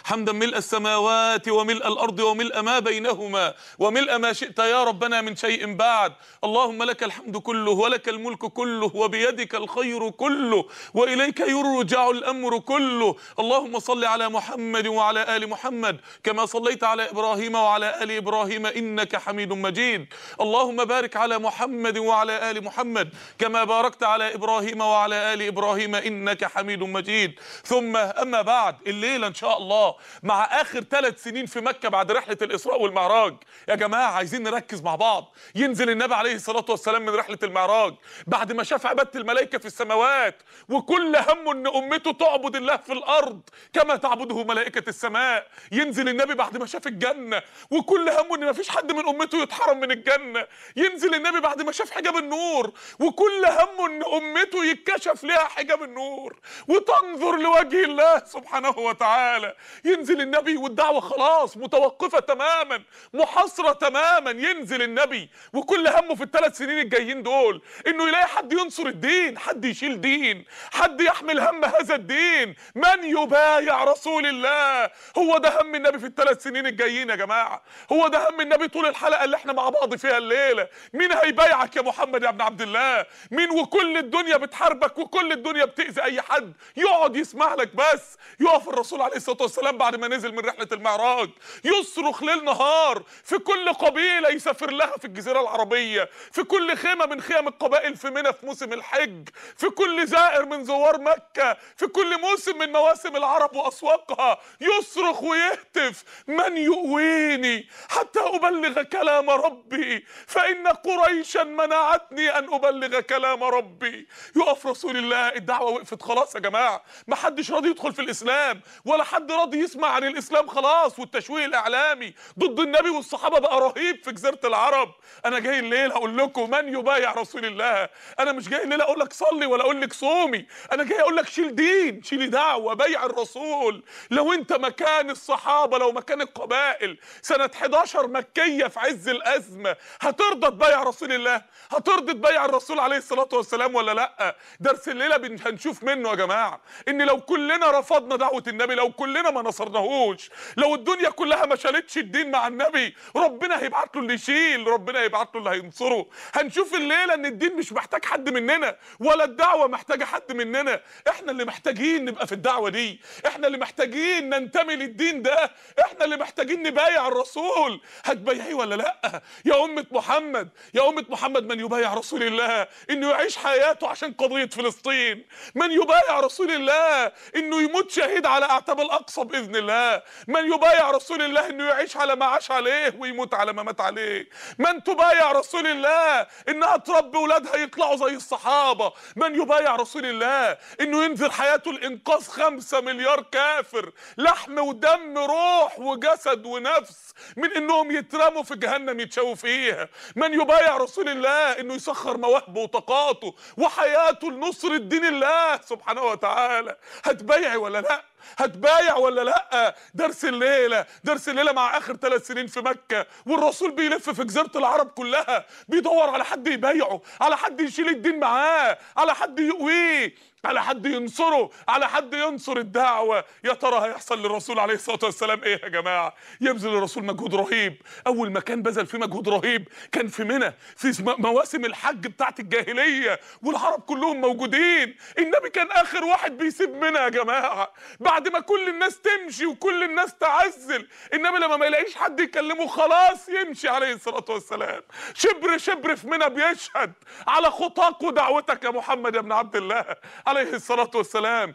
حمدا ملء السماوات وملء الارض وملء ما بينهما وملء ما شئت يا ربنا من شيء بعد اللهم لك الحمد كله ولك الملك كله وبيدك الخير كله واليك يرجع الامر كله اللهم صل على محمد وعلى ال محمد كما صليت على ابراهيم وعلى ال ابراهيم انك حميد مجيد اللهم بارك على محمد وعلى ال محمد كما باركت على ابراهيم وعلى ال ابراهيم انك حميد مجيد ثم اما بعد الليله ان شاء الله مع اخر ثلاث سنين في مكه بعد رحله الاسراء والمعراج يا جماعه عايزين نركز مع بعض ينزل النبي عليه الصلاه والسلام من رحله المعراج بعد ما شاف عباده الملائكه في السماوات وكل همه ان امته تعبد الله في الارض كما تعبده ملائكه السماء ينزل النبي بعد ما شاف الجنه وكل همه ان ما فيش حد من امته يتحرم من الجنه ينزل النبي بعد ما شاف حجاب النور وكل همه ان امته يتكشف لها حجاب النور وتنظر لوجه الله سبحانه وتعالى ينزل النبي والدعوه خلاص متوقفه تماما محاصره تماما ينزل النبي وكل همه في الثلاث سنين الجايين دول انه يلاقي حد ينصر الدين حد يشيل دين حد يحمل هم هذا الدين من يبايع رسول الله هو ده هم النبي في الثلاث سنين الجايين يا جماعه هو ده هم النبي طول الحلقه اللي احنا مع بعض فيها الليله مين هيبايعك يا محمد يا ابن عبد الله مين وكل الدنيا بتحاربك وكل الدنيا بتاذي اي حد يقعد يسمع لك بس يقف الرسول عليه الصلاه والسلام بعد ما نزل من رحله المعراج يصرخ ليل نهار في كل قبيله يسافر لها في الجزيره العربيه في كل خيمه من خيم القبائل في منى في موسم الحج في كل زائر من زوار مكه في كل موسم من مواسم العرب واسواقها يصرخ ويهتف من يؤويني حتى ابلغ كلام ربي فان قريشا منعتني ان ابلغ كلام ربي يقف رسول الله الدعوه وقفت خلاص يا جماعه ما حدش راضي يدخل في الاسلام ولا حد راضي يسمع عن الاسلام خلاص والتشويه الاعلامي ضد النبي والصحابه بقى رهيب في جزيره العرب انا جاي الليله اقول لكم من يبايع رسول الله انا مش جاي الليله اقول لك صلي ولا اقول لك صومي انا جاي اقول لك شيل دين شيلي دعوه بيع الرسول لو انت مكان الصحابه لو مكان القبائل سنه 11 مكيه في عز الازمه هترضى تبايع رسول الله هترضى تبايع الرسول عليه الصلاه والسلام ولا لا درس الليله بن- هنشوف منه يا جماعه ان لو كلنا رفضنا دعوه النبي لو كلنا ما نصرناهوش لو الدنيا كلها ما شالتش الدين مع النبي ربنا هيبعت له اللي يشيل ربنا هيبعت له اللي هينصره هنشوف الليله ان الدين مش محتاج حد مننا ولا الدعوه محتاجه حد مننا احنا اللي محتاجين نبقى في الدعوه دي احنا اللي محتاجين ننتمي للدين ده احنا اللي محتاجين نبايع الرسول هتبايعيه ولا لا يا امه محمد يا امه محمد من يبايع رسول الله انه يعيش حياته عشان قضيه فلسطين من يبايع رسول الله انه يموت شهيد على اعتاب الاقصى باذن الله من يبايع رسول الله انه يعيش على ما عاش عليه ويموت على ما مات عليه من تبايع رسول الله انها تربي ولادها يطلعوا زي الصحابه من يبايع رسول الله انه ينذر حياته لانقاذ خمسة مليار كافر لحم ودم روح وجسد ونفس من انهم يترموا في جهنم يتشووا فيها من يبايع رسول الله انه يسخر مواهبه وطاقاته وحياته لنصرة دين الله سبحانه وتعالى هتبايعي ولا لا هتبايع ولا لا درس الليله درس الليله مع اخر ثلاث سنين في مكه والرسول بيلف في جزيره العرب كلها بيدور على حد يبايعه على حد يشيل الدين معاه على حد يقويه على حد ينصره على حد ينصر الدعوة يا ترى هيحصل للرسول عليه الصلاة والسلام ايه يا جماعة يبذل الرسول مجهود رهيب اول مكان بذل فيه مجهود رهيب كان في منى في م- مواسم الحج بتاعت الجاهلية والعرب كلهم موجودين النبي كان اخر واحد بيسيب منى يا جماعة بعد ما كل الناس تمشي وكل الناس تعزل النبي لما ما يلاقيش حد يكلمه خلاص يمشي عليه الصلاة والسلام شبر شبر في منى بيشهد على خطاك ودعوتك يا محمد يا ابن عبد الله عليه الصلاة والسلام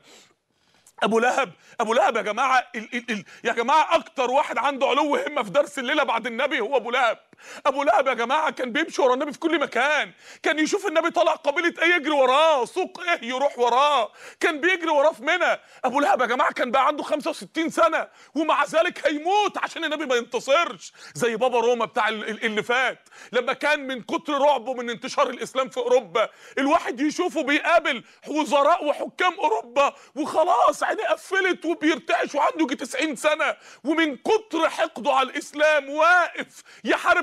ابو لهب ابو لهب يا جماعه ال ال ال يا جماعه اكتر واحد عنده علو همه في درس الليله بعد النبي هو ابو لهب ابو لهب يا جماعه كان بيمشي ورا النبي في كل مكان كان يشوف النبي طالع قبيله ايه يجري وراه سوق ايه يروح وراه كان بيجري وراه في منى ابو لهب يا جماعه كان بقى عنده 65 سنه ومع ذلك هيموت عشان النبي ما ينتصرش زي بابا روما بتاع ال- ال- اللي فات لما كان من كتر رعبه من انتشار الاسلام في اوروبا الواحد يشوفه بيقابل وزراء وحكام اوروبا وخلاص عينيه قفلت وبيرتعش وعنده يجي 90 سنه ومن كتر حقده على الاسلام واقف يحارب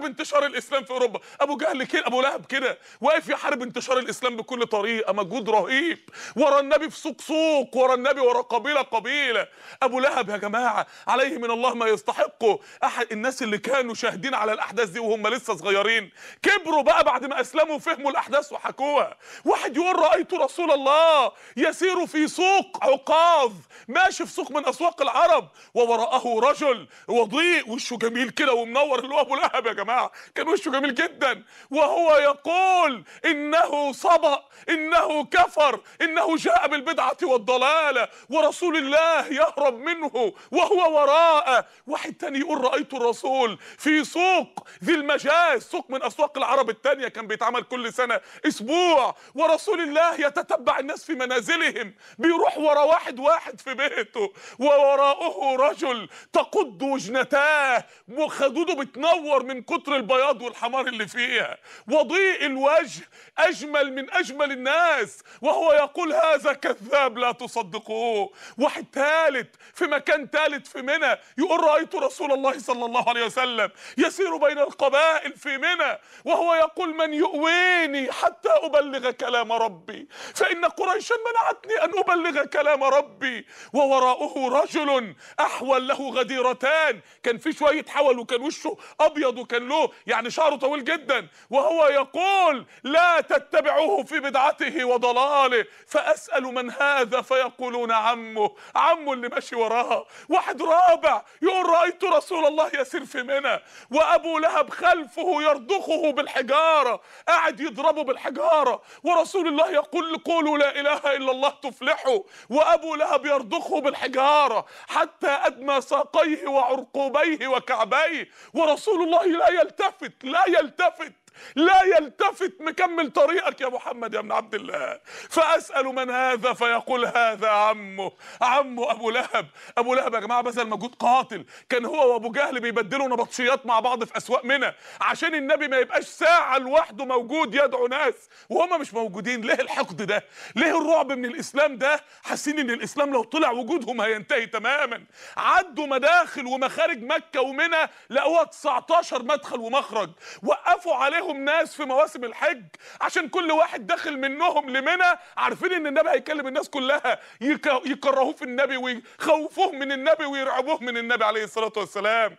يحارب انتشار الاسلام في اوروبا ابو جهل كده ابو لهب كده واقف يحارب انتشار الاسلام بكل طريقه مجهود رهيب ورا النبي في سوق سوق ورا النبي ورا قبيله قبيله ابو لهب يا جماعه عليه من الله ما يستحقه احد الناس اللي كانوا شاهدين على الاحداث دي وهم لسه صغيرين كبروا بقى بعد ما اسلموا وفهموا الاحداث وحكوها واحد يقول رايت رسول الله يسير في سوق عقاظ ماشي في سوق من اسواق العرب ووراءه رجل وضيء وشه جميل كده ومنور اللي هو ابو لهب يا جماعه كان وشه جميل جدا وهو يقول انه صبأ انه كفر انه جاء بالبدعه والضلاله ورسول الله يهرب منه وهو وراءه واحد تاني يقول رايت الرسول في سوق ذي المجاز سوق من اسواق العرب التانية كان بيتعمل كل سنه اسبوع ورسول الله يتتبع الناس في منازلهم بيروح ورا واحد واحد في بيته ووراءه رجل تقض وجنتاه وخدوده بتنور من كتر البياض والحمار اللي فيها وضيء الوجه اجمل من اجمل الناس وهو يقول هذا كذاب لا تصدقوه واحد ثالث في مكان ثالث في منى يقول رايت رسول الله صلى الله عليه وسلم يسير بين القبائل في منى وهو يقول من يؤويني حتى ابلغ كلام ربي فان قريشا منعتني ان ابلغ كلام ربي ووراءه رجل احول له غديرتان كان في شويه حول وكان وشه ابيض وكان له يعني شعره طويل جدا وهو يقول لا تتبعوه في بدعته وضلاله فاسال من هذا فيقولون عمه عمه اللي ماشي وراه واحد رابع يقول رايت رسول الله يسير في منى وابو لهب خلفه يرضخه بالحجاره قاعد يضربه بالحجاره ورسول الله يقول قولوا لا اله الا الله تفلحوا وابو لهب يرضخه بالحجاره حتى ادمى ساقيه وعرقوبيه وكعبيه ورسول الله لا يلتفت لا يلتفت لا يلتفت مكمل طريقك يا محمد يا ابن عبد الله فاسال من هذا فيقول هذا عمه عمه ابو لهب ابو لهب يا جماعه بذل مجهود قاتل كان هو وابو جهل بيبدلوا نبطشيات مع بعض في اسواق منى عشان النبي ما يبقاش ساعه لوحده موجود يدعو ناس وهم مش موجودين ليه الحقد ده ليه الرعب من الاسلام ده حاسين ان الاسلام لو طلع وجودهم هينتهي تماما عدوا مداخل ومخارج مكه ومنى لقوها 19 مدخل ومخرج وقفوا عليهم ناس في مواسم الحج عشان كل واحد داخل منهم لمنى عارفين ان النبي هيكلم الناس كلها يك- يكرهوه في النبي ويخوفوه من النبي ويرعبوه من النبي عليه الصلاه والسلام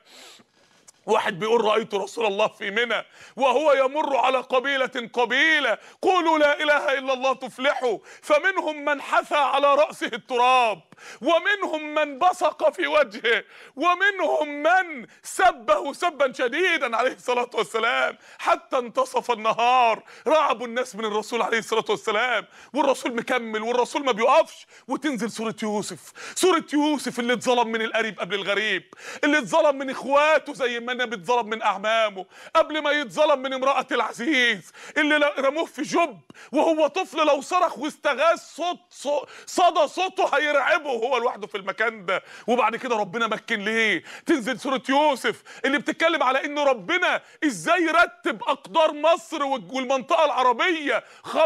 واحد بيقول رأيت رسول الله في منى وهو يمر على قبيلة قبيلة قولوا لا إله إلا الله تفلحوا فمنهم من حثى على رأسه التراب ومنهم من بصق في وجهه ومنهم من سبه سبا شديدا عليه الصلاة والسلام حتى انتصف النهار رعبوا الناس من الرسول عليه الصلاة والسلام والرسول مكمل والرسول ما بيقفش وتنزل سورة يوسف سورة يوسف اللي اتظلم من القريب قبل الغريب اللي اتظلم من اخواته زي ما النبي اتظلم من اعمامه قبل ما يتظلم من امرأة العزيز اللي ل- رموه في جب وهو طفل لو صرخ واستغاث صوت صو- صدى صوته هيرعبه وهو لوحده في المكان ده وبعد كده ربنا مكن ليه تنزل سورة يوسف اللي بتتكلم على ان ربنا ازاي رتب اقدار مصر والج- والمنطقة العربية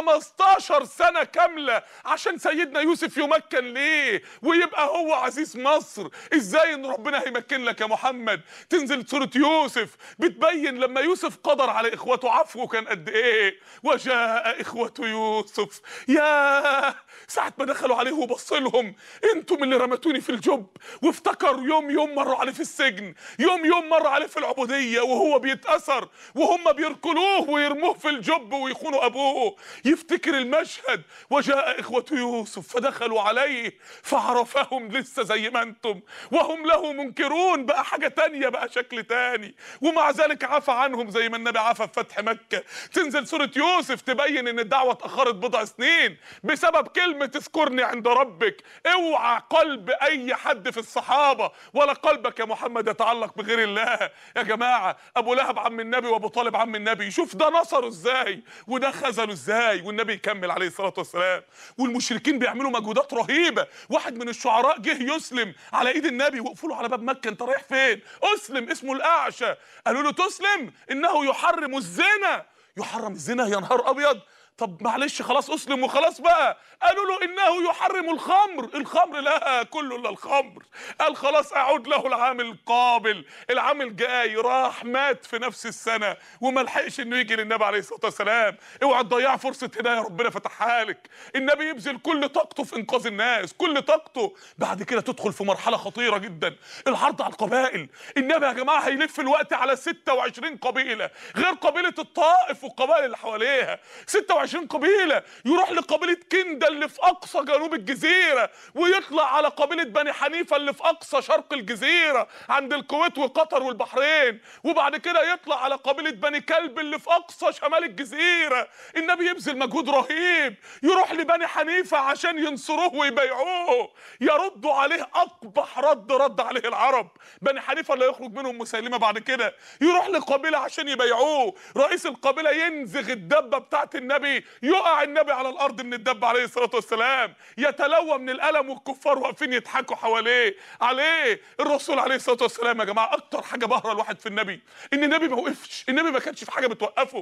15 سنة كاملة عشان سيدنا يوسف يمكن ليه ويبقى هو عزيز مصر ازاي ان ربنا هيمكن لك يا محمد تنزل سورة يوسف بتبين لما يوسف قدر على اخوته عفوه كان قد ايه وجاء اخوة يوسف يا ساعة ما دخلوا عليه وبص لهم انتم اللي رمتوني في الجب وافتكر يوم يوم مروا عليه في السجن يوم يوم مر عليه في العبودية وهو بيتأثر وهم بيركلوه ويرموه في الجب ويخونوا ابوه يفتكر المشهد وجاء اخوة يوسف فدخلوا عليه فعرفهم لسه زي ما انتم وهم له منكرون بقى حاجة تانية بقى شكل تاني ومع ذلك عفى عنهم زي ما النبي عفى في فتح مكة تنزل سورة يوسف تبين ان الدعوة اتأخرت بضع سنين بسبب كلمة اذكرني عند ربك اوعى قلب اي حد في الصحابة ولا قلبك يا محمد يتعلق بغير الله يا جماعة ابو لهب عم النبي وابو طالب عم النبي شوف ده نصره ازاي وده خذله ازاي والنبي يكمل عليه الصلاة والسلام والمشركين بيعملوا مجهودات رهيبة واحد من الشعراء جه يسلم على ايد النبي وقفوا له على باب مكة انت رايح فين اسلم اسمه الاعشى قالوا له تسلم انه يحرم الزنا يحرم الزنا يا نهار ابيض طب معلش خلاص اسلم وخلاص بقى قالوا له انه يحرم الخمر الخمر لا كله الا الخمر قال خلاص اعود له العام القابل العام الجاي راح مات في نفس السنه وما لحقش انه يجي للنبي عليه الصلاه والسلام اوعى تضيع فرصه هدايه ربنا فتحها لك النبي يبذل كل طاقته في انقاذ الناس كل طاقته بعد كده تدخل في مرحله خطيره جدا الحرب على القبائل النبي يا جماعه هيلف الوقت على 26 قبيله غير قبيله الطائف والقبائل اللي حواليها 26 قبيله يروح لقبيله كنده اللي في اقصى جنوب الجزيره ويطلع على قبيله بني حنيفه اللي في اقصى شرق الجزيره عند الكويت وقطر والبحرين وبعد كده يطلع على قبيله بني كلب اللي في اقصى شمال الجزيره النبي يبذل مجهود رهيب يروح لبني حنيفه عشان ينصروه ويبيعوه يردوا عليه اقبح رد رد عليه العرب بني حنيفه اللي يخرج منهم مسيلمه بعد كده يروح لقبيله عشان يبيعوه رئيس القبيله ينزغ الدبه بتاعت النبي يقع النبي على الارض من الدبه عليه الصلاه والسلام يتلوى من الالم والكفار واقفين يضحكوا حواليه عليه الرسول عليه الصلاه والسلام يا جماعه اكتر حاجه بهره الواحد في النبي ان النبي ما وقفش النبي ما كانش في حاجه بتوقفه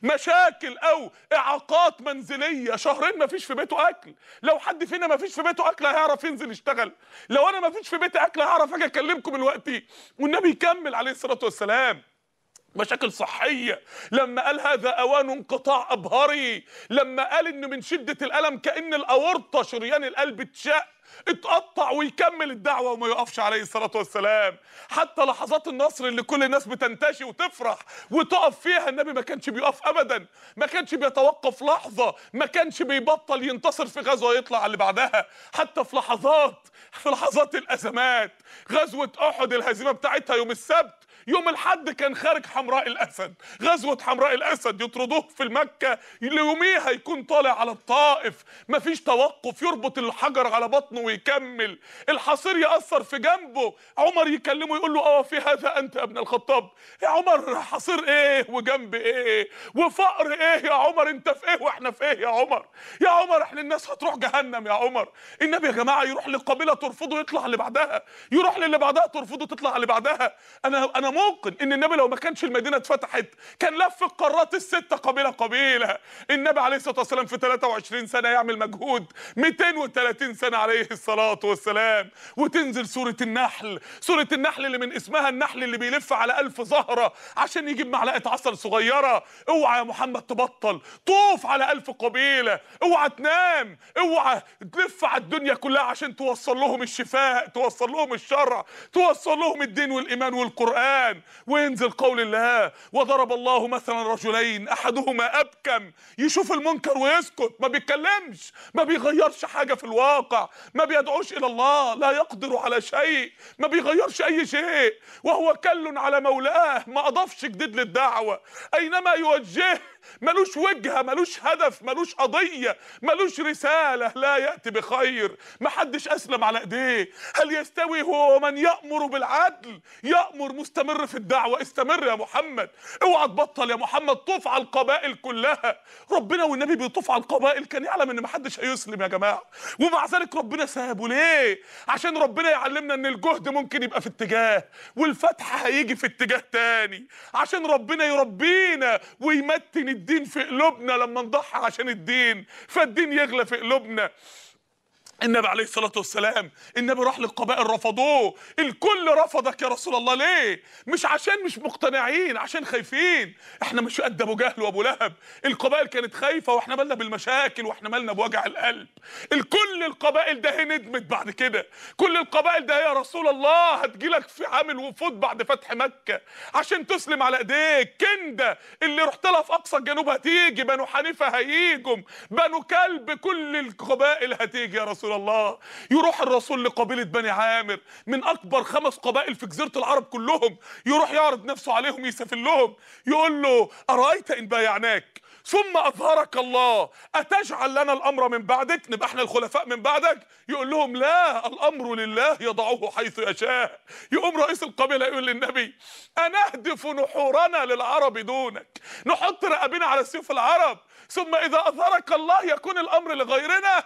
مشاكل او اعاقات منزليه شهرين ما فيش في بيته اكل لو حد فينا ما فيش في بيته اكل هيعرف ينزل يشتغل لو انا ما فيش في بيتي اكل هعرف اجي اكلمكم دلوقتي والنبي يكمل عليه الصلاه والسلام مشاكل صحية لما قال هذا أوان انقطاع أبهري لما قال إن من شدة الألم كأن الأورطة شريان القلب اتشق اتقطع ويكمل الدعوة وما يقفش عليه الصلاة والسلام حتى لحظات النصر اللي كل الناس بتنتشي وتفرح وتقف فيها النبي ما كانش بيقف أبدا ما كانش بيتوقف لحظة ما كانش بيبطل ينتصر في غزوة يطلع على اللي بعدها حتى في لحظات في لحظات الأزمات غزوة أحد الهزيمة بتاعتها يوم السبت يوم الحد كان خارج حمراء الاسد غزوه حمراء الاسد يطردوه في المكه ليوميها يكون طالع على الطائف مفيش توقف يربط الحجر على بطنه ويكمل الحصير ياثر في جنبه عمر يكلمه يقول له اه في هذا انت يا ابن الخطاب يا عمر حصير ايه وجنب ايه وفقر ايه يا عمر انت في ايه واحنا في ايه يا عمر يا عمر احنا الناس هتروح جهنم يا عمر النبي يا جماعه يروح لقبيله ترفضه يطلع اللي بعدها يروح للي بعدها ترفضه تطلع اللي بعدها انا انا موقن ان النبي لو ما كانش المدينه اتفتحت كان لف القارات السته قبيله قبيله النبي عليه الصلاه والسلام في 23 سنه يعمل مجهود 230 سنه عليه الصلاه والسلام وتنزل سوره النحل سوره النحل اللي من اسمها النحل اللي بيلف على ألف زهره عشان يجيب معلقه عسل صغيره اوعى يا محمد تبطل طوف على ألف قبيله اوعى تنام اوعى تلف على الدنيا كلها عشان توصل لهم الشفاء توصل لهم الشرع توصل لهم الدين والايمان والقران وينزل قول الله وضرب الله مثلا رجلين احدهما ابكم يشوف المنكر ويسكت ما بيتكلمش ما بيغيرش حاجه في الواقع ما بيدعوش الى الله لا يقدر على شيء ما بيغيرش اي شيء وهو كل على مولاه ما اضافش جديد للدعوه اينما يوجهه ملوش وجهه ملوش هدف ملوش قضيه ملوش رساله لا ياتي بخير محدش اسلم على ايديه هل يستوي هو ومن يامر بالعدل يامر مستمر في الدعوه استمر يا محمد اوعى تبطل يا محمد طوف على القبائل كلها ربنا والنبي بيطوف على القبائل كان يعلم ان محدش هيسلم يا جماعه ومع ذلك ربنا سابه ليه عشان ربنا يعلمنا ان الجهد ممكن يبقى في اتجاه والفتح هيجي في اتجاه تاني عشان ربنا يربينا ويمتن الدين في قلوبنا لما نضحي عشان الدين فالدين يغلى في قلوبنا النبي عليه الصلاة والسلام النبي راح للقبائل رفضوه الكل رفضك يا رسول الله ليه مش عشان مش مقتنعين عشان خايفين احنا مش قد ابو جهل وابو لهب القبائل كانت خايفة واحنا مالنا بالمشاكل واحنا مالنا بوجع القلب الكل القبائل ده هي ندمت بعد كده كل القبائل ده يا رسول الله هتجيلك في عامل وفود بعد فتح مكة عشان تسلم على ايديك كندة اللي رحت لها في اقصى الجنوب هتيجي بنو حنيفة هيجوا بنو كلب كل القبائل هتيجي يا رسول رسول الله يروح الرسول لقبيلة بني عامر من أكبر خمس قبائل في جزيرة العرب كلهم يروح يعرض نفسه عليهم يسافر لهم يقول له أرأيت إن بايعناك ثم أظهرك الله أتجعل لنا الأمر من بعدك نبقى احنا الخلفاء من بعدك يقول لهم لا الأمر لله يضعه حيث يشاء يقوم رئيس القبيلة يقول للنبي أنهدف نحورنا للعرب دونك نحط رقابنا على سيوف العرب ثم إذا أظهرك الله يكون الأمر لغيرنا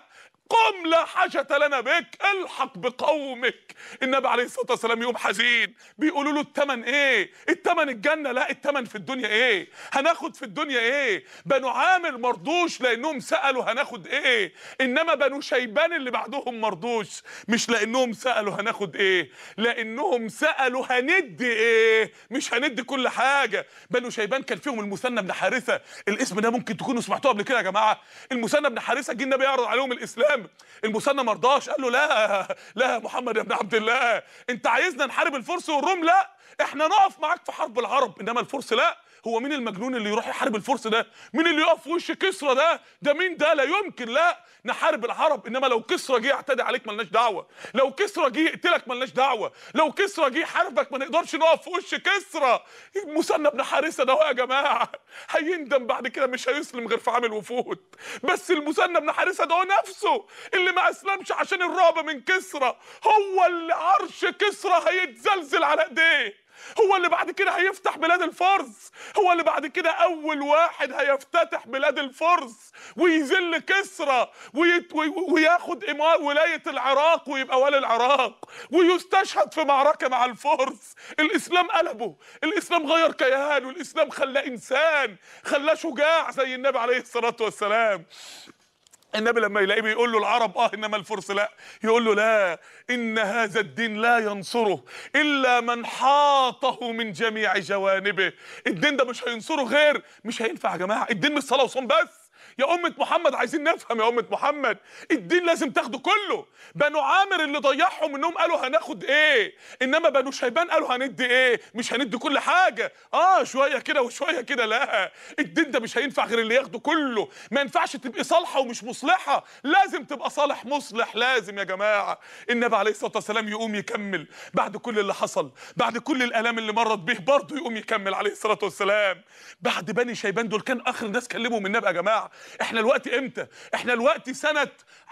قم لا حاجة لنا بك الحق بقومك النبي عليه الصلاة والسلام يوم حزين بيقولوا له التمن ايه التمن الجنة لا التمن في الدنيا ايه هناخد في الدنيا ايه بنو عامر مرضوش لانهم سألوا هناخد ايه انما بنو شيبان اللي بعدهم مرضوش مش لانهم سألوا هناخد ايه لانهم سألوا هندي ايه مش هندي كل حاجة بنو شيبان كان فيهم المثنى بن حارثة الاسم ده ممكن تكونوا سمعتوه قبل كده يا جماعة المثنى بن حارثة جه النبي يعرض عليهم الاسلام المثنى مرضاش قال له لا لا يا محمد يا ابن عبد الله انت عايزنا نحارب الفرس والروم لا احنا نقف معاك في حرب العرب انما الفرس لا هو مين المجنون اللي يروح يحارب الفرس ده مين اللي يقف في وش كسرى ده ده مين ده لا يمكن لا نحارب العرب انما لو كسرى جه يعتدي عليك ملناش دعوه لو كسرى جه يقتلك ملناش دعوه لو كسرى جه يحاربك ما نقدرش نقف في وش كسرى مثنى بن حارثه ده هو يا جماعه هيندم بعد كده مش هيسلم غير في عامل وفود بس المثنى بن حارثه ده هو نفسه اللي ما اسلمش عشان الرعب من كسرى هو اللي عرش كسرى هيتزلزل على ايديه هو اللي بعد كده هيفتح بلاد الفرس هو اللي بعد كده اول واحد هيفتتح بلاد الفرس ويذل كسرى ويت وي- وياخد إمار ولاية العراق ويبقى والي العراق ويستشهد في معركة مع الفرس الإسلام قلبه الإسلام غير كيانه الإسلام خلاه إنسان خلاه شجاع زي النبي عليه الصلاة والسلام النبي لما يلاقيه بيقول له العرب اه انما الفرس لا يقول له لا ان هذا الدين لا ينصره الا من حاطه من جميع جوانبه الدين ده مش هينصره غير مش هينفع يا جماعه الدين مش صلاه وصوم بس يا أمة محمد عايزين نفهم يا أمة محمد الدين لازم تاخده كله بنو عامر اللي ضيعهم انهم قالوا هناخد ايه انما بنو شيبان قالوا هندي ايه مش هندي كل حاجة اه شوية كده وشوية كده لا الدين ده مش هينفع غير اللي ياخده كله ما ينفعش تبقي صالحة ومش مصلحة لازم تبقى صالح مصلح لازم يا جماعة النبي عليه الصلاة والسلام يقوم يكمل بعد كل اللي حصل بعد كل الآلام اللي مرت به برضه يقوم يكمل عليه الصلاة والسلام بعد بني شيبان دول كان آخر الناس كلموا من النبي يا جماعة احنا الوقت امتى احنا الوقت سنة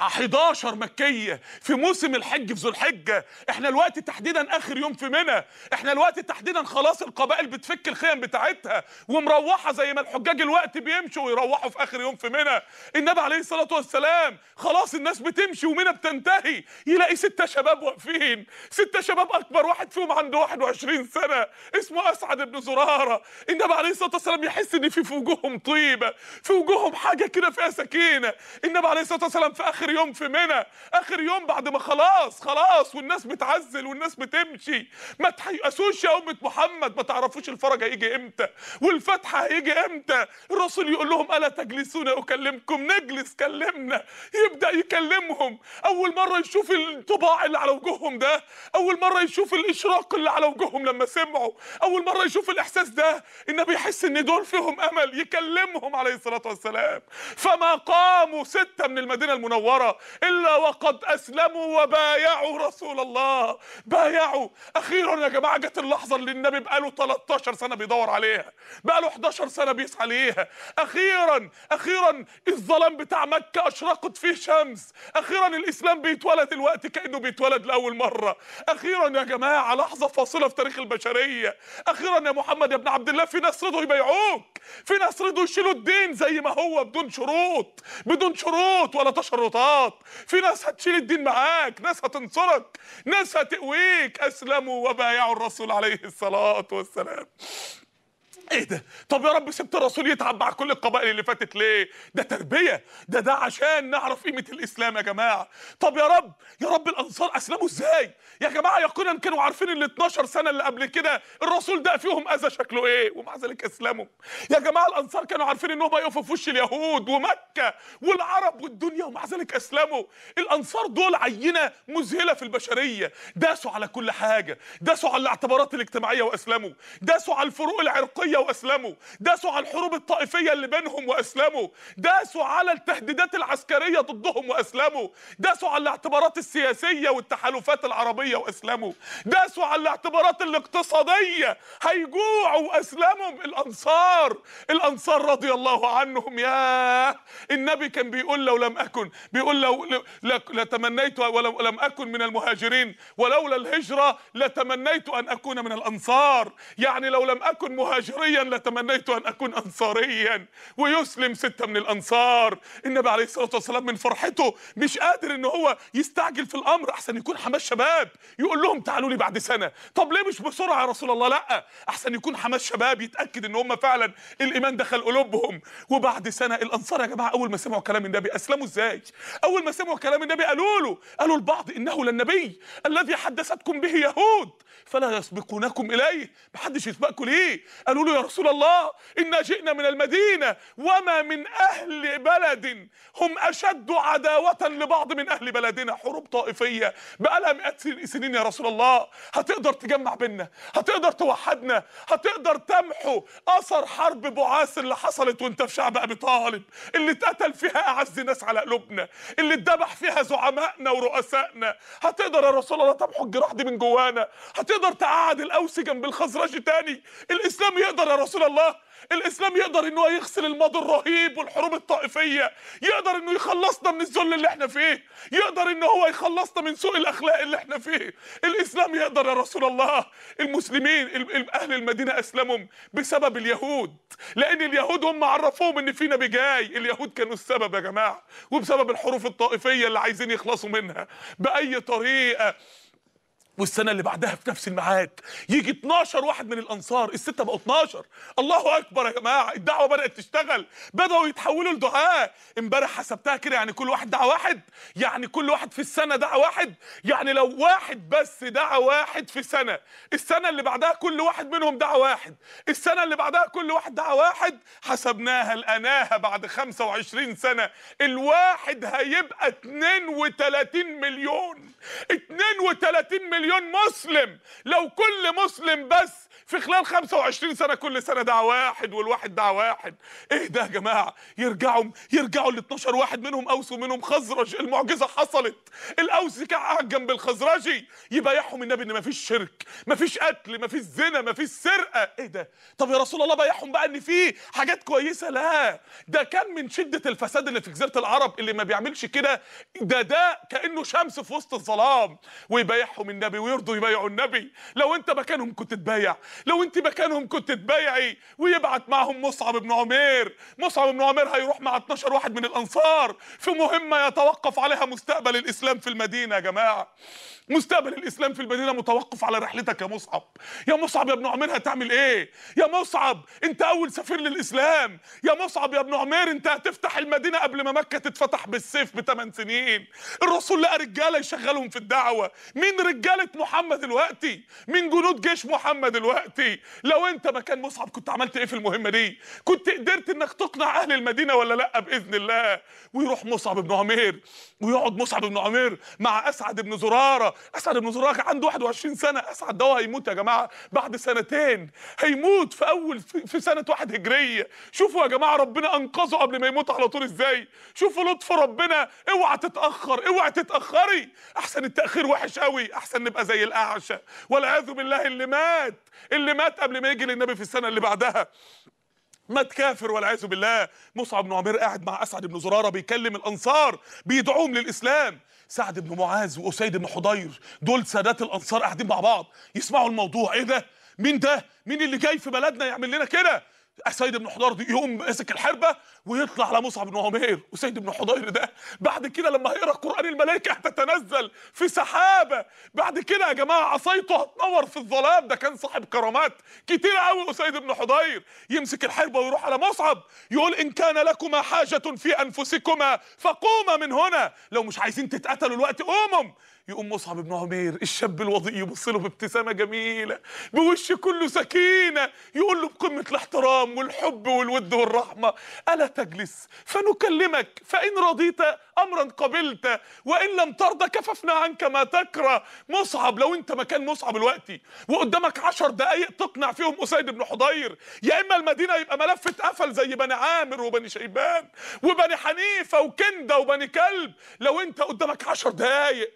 11 مكية في موسم الحج في ذو الحجة احنا الوقت تحديدا اخر يوم في منى احنا الوقت تحديدا خلاص القبائل بتفك الخيم بتاعتها ومروحة زي ما الحجاج الوقت بيمشوا ويروحوا في اخر يوم في منى النبي عليه الصلاة والسلام خلاص الناس بتمشي ومنى بتنتهي يلاقي ستة شباب واقفين ستة شباب اكبر واحد فيهم عنده 21 سنة اسمه اسعد بن زرارة النبي عليه الصلاة والسلام يحس ان في في وجوههم طيبة في وجوههم حاجة كده فيها سكينة النبي عليه الصلاة والسلام في اخر يوم في منى اخر يوم بعد ما خلاص خلاص والناس بتعزل والناس بتمشي ما تحيأسوش يا أمة محمد ما تعرفوش الفرج هيجي امتى والفتح هيجي امتى الرسول يقول لهم ألا تجلسون أكلمكم نجلس كلمنا يبدأ يكلمهم أول مرة يشوف الطباع اللي على وجوههم ده أول مرة يشوف الإشراق اللي على وجوههم لما سمعوا أول مرة يشوف الإحساس ده النبي يحس إن دول فيهم أمل يكلمهم عليه الصلاة والسلام فما قاموا ستة من المدينة المنورة إلا وقد أسلموا وبايعوا رسول الله بايعوا أخيرا يا جماعة جت اللحظة اللي النبي بقاله 13 سنة بيدور عليها بقاله 11 سنة بيسعى ليها أخيرا أخيرا الظلام بتاع مكة أشرقت فيه شمس أخيرا الإسلام بيتولد الوقت كأنه بيتولد لأول مرة أخيرا يا جماعة لحظة فاصلة في تاريخ البشرية أخيرا يا محمد يا ابن عبد الله في ناس رضوا يبايعوك في ناس رضوا يشيلوا الدين زي ما هو بدون شروط بدون شروط ولا تشرطات في ناس هتشيل الدين معاك ناس هتنصرك ناس هتقويك أسلموا وبايعوا الرسول عليه الصلاة والسلام ايه ده طب يا رب سبت الرسول يتعب مع كل القبائل اللي فاتت ليه ده تربيه ده ده عشان نعرف قيمه الاسلام يا جماعه طب يا رب يا رب الانصار اسلموا ازاي يا جماعه يقينا كانوا عارفين ال 12 سنه اللي قبل كده الرسول ده فيهم اذى شكله ايه ومع ذلك اسلموا يا جماعه الانصار كانوا عارفين انهم هيقفوا في وش اليهود ومكه والعرب والدنيا ومع ذلك اسلموا الانصار دول عينه مذهله في البشريه داسوا على كل حاجه داسوا على الاعتبارات الاجتماعيه واسلموا داسوا على الفروق العرقيه واسلموا داسوا على الحروب الطائفيه اللي بينهم واسلموا داسوا على التهديدات العسكريه ضدهم واسلموا داسوا على الاعتبارات السياسيه والتحالفات العربيه واسلموا داسوا على الاعتبارات الاقتصاديه هيجوعوا واسلموا الانصار الانصار رضي الله عنهم يا النبي كان بيقول لو لم اكن بيقول لو لو- لك- لتمنيت ولو لم اكن من المهاجرين ولولا الهجره لتمنيت ان اكون من الانصار يعني لو لم اكن مهاجريا انصاريا لتمنيت ان اكون انصاريا ويسلم سته من الانصار النبي عليه الصلاه والسلام من فرحته مش قادر ان هو يستعجل في الامر احسن يكون حماس شباب يقول لهم تعالوا لي بعد سنه طب ليه مش بسرعه يا رسول الله لا احسن يكون حماس شباب يتاكد ان هم فعلا الايمان دخل قلوبهم وبعد سنه الانصار يا جماعه اول ما سمعوا كلام النبي اسلموا ازاي اول ما سمعوا كلام النبي قالوا له قالوا البعض انه للنبي الذي حدثتكم به يهود فلا يسبقونكم اليه محدش يسبقكم ليه قالوا له يا رسول الله انا جئنا من المدينه وما من اهل بلد هم اشد عداوه لبعض من اهل بلدنا حروب طائفيه بقالها مئات سنين يا رسول الله هتقدر تجمع بينا هتقدر توحدنا هتقدر تمحو اثر حرب بعاث اللي حصلت وانت في شعب ابي طالب اللي اتقتل فيها اعز ناس على قلوبنا اللي اتذبح فيها زعمائنا ورؤسائنا هتقدر يا رسول الله تمحو الجراح دي من جوانا هتقدر تقعد الاوس جنب الخزرج تاني الاسلام يقدر يا رسول الله الاسلام يقدر ان هو يغسل الماضي الرهيب والحروب الطائفيه يقدر انه يخلصنا من الذل اللي احنا فيه يقدر ان هو يخلصنا من سوء الاخلاق اللي احنا فيه الاسلام يقدر يا رسول الله المسلمين ال- ال- اهل المدينه اسلموا بسبب اليهود لان اليهود هم عرفوهم ان في نبي جاي اليهود كانوا السبب يا جماعه وبسبب الحروف الطائفيه اللي عايزين يخلصوا منها باي طريقه والسنه اللي بعدها في نفس الميعاد يجي 12 واحد من الانصار السته بقوا 12 الله اكبر يا جماعه الدعوه بدات تشتغل بداوا يتحولوا لدعاء امبارح حسبتها كده يعني كل واحد دعا واحد يعني كل واحد في السنه دعا واحد يعني لو واحد بس دعا واحد في سنه السنه اللي بعدها كل واحد منهم دعا واحد السنه اللي بعدها كل واحد دعا واحد حسبناها لقناها بعد 25 سنه الواحد هيبقى 32 مليون 32 مليون مسلم لو كل مسلم بس في خلال 25 سنه كل سنه دعا واحد والواحد دعا واحد ايه ده يا جماعه يرجعوا يرجعوا ال 12 واحد منهم اوس ومنهم خزرج المعجزه حصلت الاوس كان قاعد جنب الخزرجي يبايعهم النبي ان مفيش شرك مفيش قتل مفيش زنا مفيش سرقه ايه ده طب يا رسول الله بايعهم بقى ان في حاجات كويسه لا ده كان من شده الفساد اللي في جزيره العرب اللي ما بيعملش كده ده ده كانه شمس في وسط الظلام ويبايعهم النبي ويرضوا يبايعوا النبي لو انت مكانهم كنت تبايع لو انت مكانهم كنت تبايعي ويبعت معهم مصعب بن عمير مصعب بن عمير هيروح مع 12 واحد من الانصار في مهمه يتوقف عليها مستقبل الاسلام في المدينه يا جماعه مستقبل الاسلام في المدينه متوقف على رحلتك يا مصعب يا مصعب يا ابن عمير هتعمل ايه يا مصعب انت اول سفير للاسلام يا مصعب يا ابن عمير انت هتفتح المدينه قبل ما مكه تتفتح بالسيف بثمان سنين الرسول لقى رجاله يشغلهم في الدعوه مين رجاله محمد دلوقتي مين جنود جيش محمد دلوقتي لو انت مكان مصعب كنت عملت ايه في المهمه دي كنت قدرت انك تقنع اهل المدينه ولا لا باذن الله ويروح مصعب بن عمير ويقعد مصعب بن عمير مع اسعد بن زراره اسعد بن زراره كان عنده 21 سنه اسعد ده هيموت يا جماعه بعد سنتين هيموت في اول في في سنه واحد هجريه شوفوا يا جماعه ربنا انقذه قبل ما يموت على طول ازاي شوفوا لطف ربنا اوعى تتاخر اوعى تتاخري احسن التاخير وحش قوي احسن نبقى زي الاعشى والعياذ بالله اللي مات اللي مات قبل ما يجي للنبي في السنه اللي بعدها مات كافر والعياذ بالله مصعب بن عمير قاعد مع اسعد بن زراره بيكلم الانصار بيدعوهم للاسلام سعد بن معاذ واسيد بن حضير دول سادات الانصار قاعدين مع بعض يسمعوا الموضوع ايه ده مين ده مين اللي جاي في بلدنا يعمل لنا كده سيد بن حضير دي يقوم ماسك الحربه ويطلع على مصعب بن عمير وسيد بن حضير ده بعد كده لما هيقرا قران الملائكه هتتنزل في سحابه بعد كده يا جماعه عصايته هتنور في الظلام ده كان صاحب كرامات كتير قوي اسيد بن حضير يمسك الحربه ويروح على مصعب يقول ان كان لكما حاجه في انفسكما فقوما من هنا لو مش عايزين تتقتلوا الوقت قوموا يقوم مصعب بن عمير الشاب الوضيء يبص له بابتسامه جميله بوش كله سكينه يقول له بقمه الاحترام والحب والود والرحمه الا تجلس فنكلمك فان رضيت امرا قبلت وان لم ترضى كففنا عنك ما تكره مصعب لو انت مكان مصعب دلوقتي وقدامك عشر دقايق تقنع فيهم اسيد بن حضير يا اما المدينه يبقى ملف اتقفل زي بني عامر وبني شيبان وبني حنيفه وكنده وبني كلب لو انت قدامك عشر دقايق هت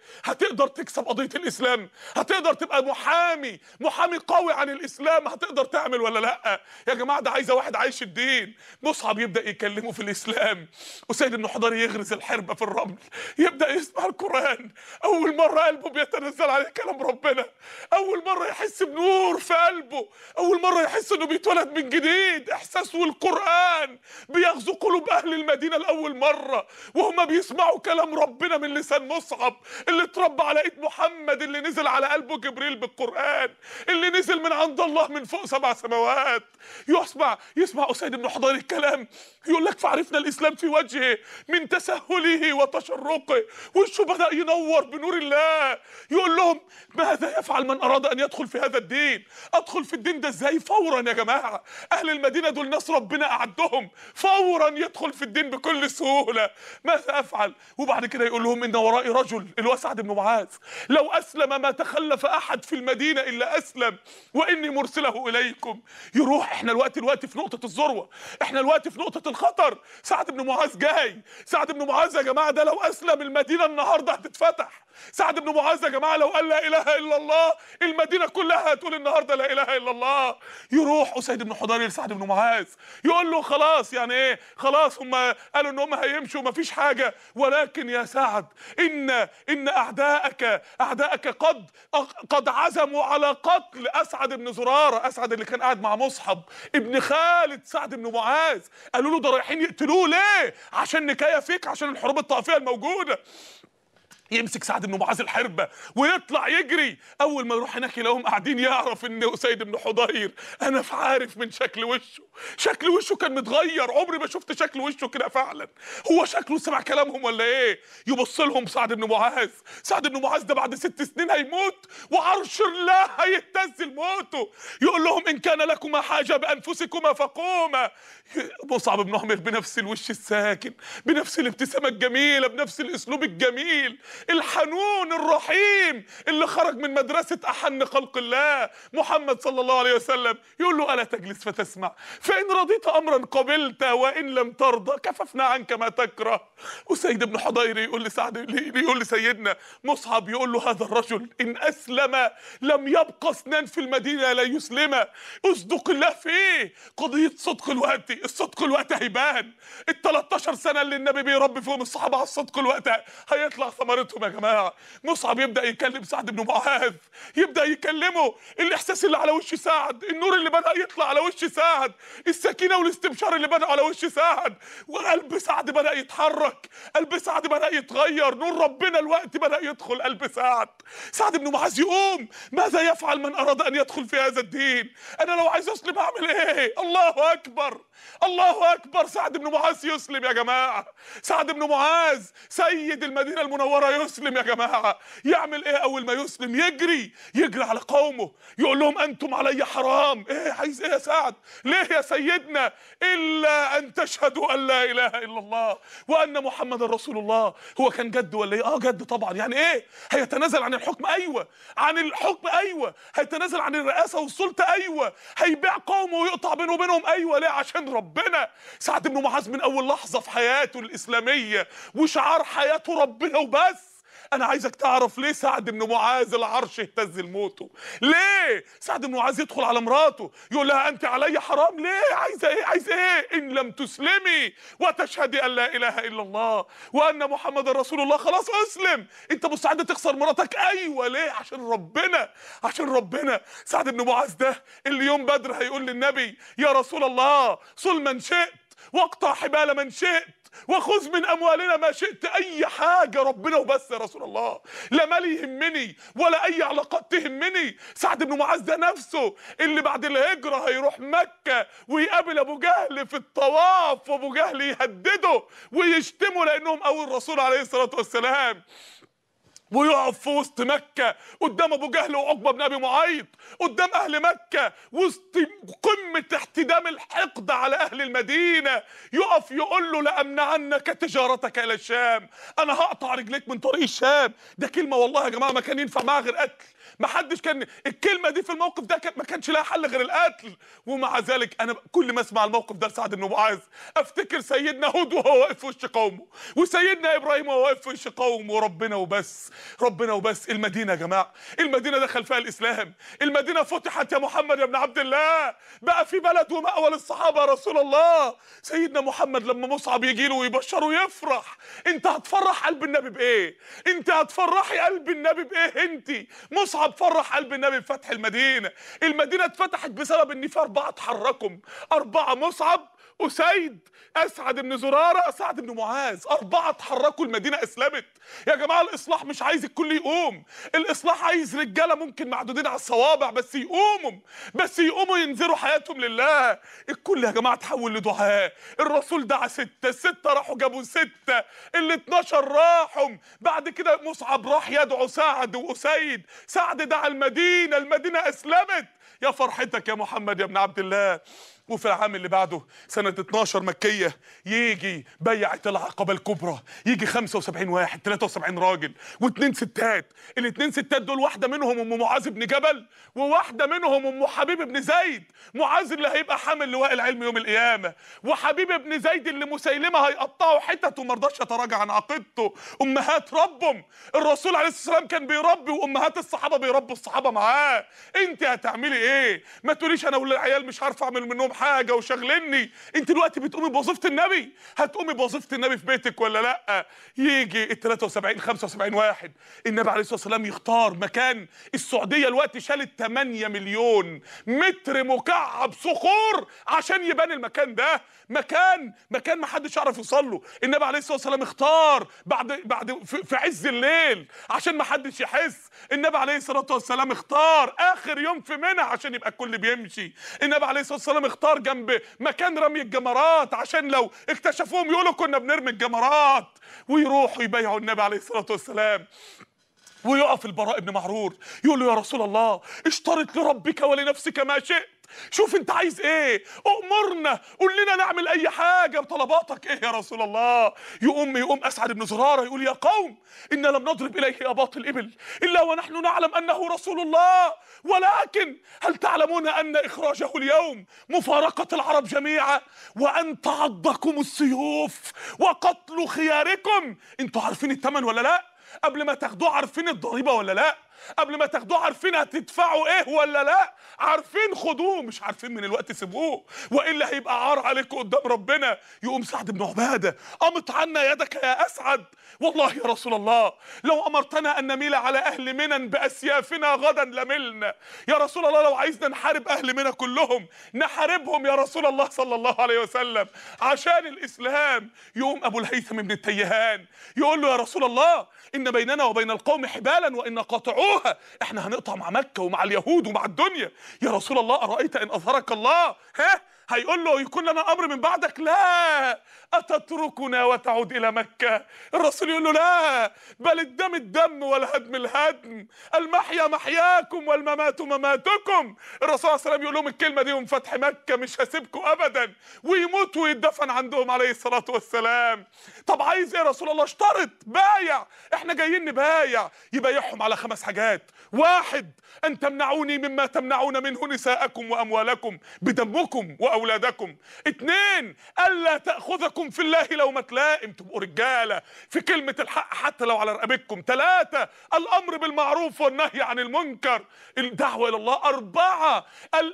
هتقدر تكسب قضيه الاسلام هتقدر تبقى محامي محامي قوي عن الاسلام هتقدر تعمل ولا لا يا جماعه ده عايزه واحد عايش الدين مصعب يبدا يكلمه في الاسلام وسيد بن حضير يغرز الحربه في الرمل يبدا يسمع القران اول مره قلبه بيتنزل عليه كلام ربنا اول مره يحس بنور في قلبه اول مره يحس انه بيتولد من جديد احساس والقران بيغزو قلوب اهل المدينه لاول مره وهم بيسمعوا كلام ربنا من لسان مصعب اللي اتربى على ايد محمد اللي نزل على قلبه جبريل بالقران اللي نزل من عند الله من فوق سبع سماوات يسمع يسمع اسيد بن حضير الكلام يقول لك فعرفنا الاسلام في وجهه من تسهله وتشرقه وشه بدا ينور بنور الله يقول لهم ماذا يفعل من اراد ان يدخل في هذا الدين ادخل في الدين ده ازاي فورا يا جماعه اهل المدينه دول ناس ربنا اعدهم فورا يدخل في الدين بكل سهوله ماذا افعل وبعد كده يقول لهم ان ورائي رجل اللي هو سعد بن معاذ لو اسلم ما تخلف احد في المدينه الا اسلم واني مرسله اليكم يروح احنا الوقت الوقت في نقطه الذروه احنا الوقت في نقطه الخطر سعد بن معاذ جاي سعد بن معاذ يا جماعه ده لو اسلم المدينه النهارده هتتفتح سعد بن معاذ يا جماعه لو قال لا اله الا الله المدينه كلها هتقول النهارده لا اله الا الله يروح اسيد بن حضير لسعد بن معاذ يقول له خلاص يعني ايه خلاص هم قالوا ان هم هيمشوا مفيش حاجه ولكن يا سعد ان ان اعداءك اعداءك قد قد عزموا على قتل اسعد بن زراره اسعد اللي كان قاعد مع مصحب ابن خالد سعد بن معاذ قالوا له ده رايحين يقتلوه ليه عشان نكايه فيك عشان الحروب الطائفيه الموجوده يمسك سعد بن معاذ الحربة ويطلع يجري أول ما يروح هناك يلاقيهم قاعدين يعرف إن أسيد بن حضير أنا عارف من شكل وشه شكل وشه كان متغير عمري ما شفت شكل وشه كده فعلا هو شكله سمع كلامهم ولا إيه يبص لهم سعد بن معاذ سعد بن معاذ ده بعد ست سنين هيموت وعرش الله هيهتز لموته يقول لهم إن كان لكما حاجة بأنفسكما فقوما مصعب بن عمر بنفس الوش الساكن بنفس الابتسامة الجميلة بنفس الأسلوب الجميل الحنون الرحيم اللي خرج من مدرسة أحن خلق الله محمد صلى الله عليه وسلم يقول له ألا تجلس فتسمع فإن رضيت أمرا قبلت وإن لم ترضى كففنا عنك ما تكره وسيد بن حضير يقول لسعد يقول لسيدنا مصعب يقول له هذا الرجل إن أسلم لم يبقى اثنان في المدينة لا يسلم اصدق الله فيه قضية صدق الوقت الصدق الوقت هيبان ال 13 سنة اللي النبي بيربي فيهم الصحابة على الصدق الوقت هيطلع ثمرتهم يا جماعة مصعب يبدأ يكلم سعد بن معاذ يبدأ يكلمه الإحساس اللي على وش سعد النور اللي بدأ يطلع على وش سعد السكينة والاستبشار اللي بدأ على وش سعد وقلب سعد بدأ يتحرك قلب سعد بدأ يتغير نور ربنا الوقت بدأ يدخل قلب سعد سعد بن معاذ يقوم ماذا يفعل من أراد أن يدخل في هذا الدين أنا لو عايز أسلم أعمل إيه الله أكبر الله أكبر سعد بن معاذ يسلم يا جماعة سعد بن معاذ سيد المدينة المنورة يسلم يا جماعة يعمل إيه أول ما يسلم يجري يجري على قومه يقول لهم أنتم علي حرام إيه عايز إيه يا سعد ليه يا سيدنا إلا أن تشهدوا أن لا إله إلا الله وأن محمد رسول الله هو كان جد ولا إيه آه جد طبعا يعني إيه هيتنازل عن الحكم أيوة عن الحكم أيوة هيتنازل عن الرئاسة والسلطة أيوة هيبيع قومه ويقطع بينه وبينهم أيوة ليه عشان ربنا سعد بن معاذ من أول لحظة في حياته الإسلامية وشعار حياته ربنا وبس انا عايزك تعرف ليه سعد بن معاذ العرش اهتز لموته ليه سعد بن معاذ يدخل على مراته يقول لها انت علي حرام ليه عايزه ايه عايزه ايه ان لم تسلمي وتشهدي ان لا اله الا الله وان محمد رسول الله خلاص اسلم انت مستعد تخسر مراتك ايوه ليه عشان ربنا عشان ربنا سعد بن معاذ ده اللي يوم بدر هيقول للنبي يا رسول الله صل من شئت واقطع حبال من شئت وخذ من اموالنا ما شئت اي حاجه ربنا وبس يا رسول الله لا مال يهمني ولا اي علاقات تهمني سعد بن معاذ ده نفسه اللي بعد الهجره هيروح مكه ويقابل ابو جهل في الطواف وابو جهل يهدده ويشتمه لانهم اول الرسول عليه الصلاه والسلام ويقف في وسط مكة قدام أبو جهل وعقبة بن أبي معيط قدام أهل مكة وسط قمة احتدام الحقد على أهل المدينة يقف يقول له لأمنعنك تجارتك إلى الشام أنا هقطع رجليك من طريق الشام ده كلمة والله يا جماعة ما كان ينفع معاها غير قتل ما حدش كان الكلمه دي في الموقف ده كان ما كانش لها حل غير القتل ومع ذلك انا كل ما اسمع الموقف ده لسعد بن معاذ افتكر سيدنا هود وهو واقف في وش قومه وسيدنا ابراهيم وهو واقف في وش قومه وربنا وبس ربنا وبس المدينه يا جماعه المدينه دخل فيها الاسلام المدينه فتحت يا محمد يا ابن عبد الله بقى في بلد ومأوى للصحابه يا رسول الله سيدنا محمد لما مصعب يجي له ويبشره يفرح انت هتفرح قلب النبي بايه انت هتفرحي قلب النبي بايه انت مصعب فرح قلب النبي بفتح المدينه المدينه اتفتحت بسبب ان في اربعه اتحركوا اربعه مصعب أسيد أسعد بن زرارة سعد بن معاذ أربعة اتحركوا المدينة أسلمت يا جماعة الإصلاح مش عايز الكل يقوم الإصلاح عايز رجالة ممكن معدودين على الصوابع بس يقوموا بس يقوموا ينذروا حياتهم لله الكل يا جماعة تحول لدعاء الرسول دعا ستة الستة راحوا جابوا ستة ال 12 راحوا بعد كده مصعب راح يدعو سعد وأسيد سعد دعا المدينة المدينة أسلمت يا فرحتك يا محمد يا ابن عبد الله وفي العام اللي بعده سنة 12 مكية يجي بيعة العقبة الكبرى يجي 75 واحد 73 راجل واثنين ستات الاثنين ستات دول واحدة منهم أم معاذ بن جبل وواحدة منهم أم حبيب بن زيد معاذ اللي هيبقى حامل لواء العلم يوم القيامة وحبيب بن زيد اللي مسيلمة هيقطعه حتت وما رضاش يتراجع عن عقيدته أمهات ربهم الرسول عليه الصلاة والسلام كان بيربي وأمهات الصحابة بيربوا الصحابة معاه أنت هتعملي إيه ما تقوليش أنا والعيال مش عارف أعمل منهم حاجه وشغلني انت دلوقتي بتقومي بوظيفه النبي هتقومي بوظيفه النبي في بيتك ولا لا يجي ال 73 75 واحد النبي عليه الصلاه والسلام يختار مكان السعوديه الوقت شالت 8 مليون متر مكعب صخور عشان يبان المكان ده مكان مكان ما حدش يعرف يوصل له النبي عليه الصلاه والسلام اختار بعد بعد في, في عز الليل عشان ما حدش يحس النبي عليه الصلاه والسلام اختار اخر يوم في منى عشان يبقى الكل بيمشي النبي عليه الصلاه والسلام اختار جنب مكان رمي الجمرات عشان لو اكتشفوهم يقولوا كنا بنرمي الجمرات ويروحوا يبايعوا النبي عليه الصلاه والسلام ويقف البراء بن معرور يقول له يا رسول الله اشترط لربك ولنفسك ما شئت شوف انت عايز ايه امرنا قول لنا نعمل اي حاجه بطلباتك ايه يا رسول الله يقوم يقوم اسعد بن زراره يقول يا قوم ان لم نضرب اليه اباط الابل الا ونحن نعلم انه رسول الله ولكن هل تعلمون ان اخراجه اليوم مفارقه العرب جميعا وان تعضكم السيوف وقتل خياركم انتوا عارفين الثمن ولا لا قبل ما تاخدوه عارفين الضريبه ولا لا قبل ما تاخدوه عارفين هتدفعوا ايه ولا لا عارفين خدوه مش عارفين من الوقت سيبوه والا هيبقى عار عليكم قدام ربنا يقوم سعد بن عباده قامت عنا يدك يا اسعد والله يا رسول الله لو امرتنا ان نميل على اهل منى باسيافنا غدا لملنا يا رسول الله لو عايزنا نحارب اهل منى كلهم نحاربهم يا رسول الله صلى الله عليه وسلم عشان الاسلام يقوم ابو الهيثم بن التيهان يقول له يا رسول الله ان بيننا وبين القوم حبالا وان قاطعوها احنا هنقطع مع مكه ومع اليهود ومع الدنيا يا رسول الله ارايت ان اظهرك الله ها هيقول له يكون لنا امر من بعدك لا اتتركنا وتعود الى مكه الرسول يقول له لا بل الدم الدم والهدم الهدم المحيا محياكم والممات مماتكم الرسول صلى الله عليه وسلم يقول لهم الكلمه دي يوم فتح مكه مش هسيبكم ابدا ويموت ويدفن عندهم عليه الصلاه والسلام طب عايز ايه يا رسول الله اشترط بايع احنا جايين نبايع يبايعهم على خمس حاجات واحد ان تمنعوني مما تمنعون منه نساءكم واموالكم بدمكم واولادكم اتنين الا تاخذكم في الله لومة لائم تبقوا رجاله في كلمه الحق حتى لو على رقبتكم ثلاثه الامر بالمعروف والنهي عن المنكر الدعوه الى الله اربعه